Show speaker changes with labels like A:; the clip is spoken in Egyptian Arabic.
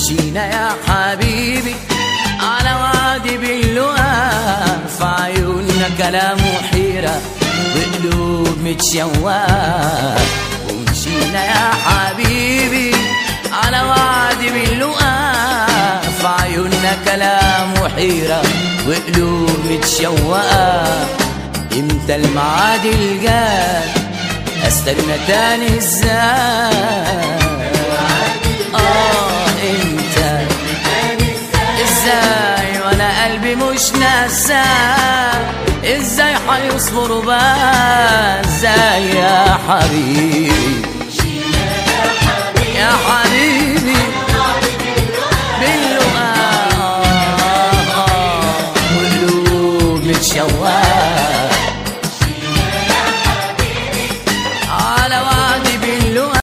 A: ومشينا يا حبيبي على وادي باللؤى في عيوننا كلام وحيرة وقلوب متشوقة ومشينا يا حبيبي على وادي باللؤى في عيوننا كلام وحيرة وقلوب متشوقة امتى المعاد الجاي استنى تاني ازاي اه انت ازاي وانا قلبي مش ناساه ازاي حيصبر بقى ازاي يا حبيبي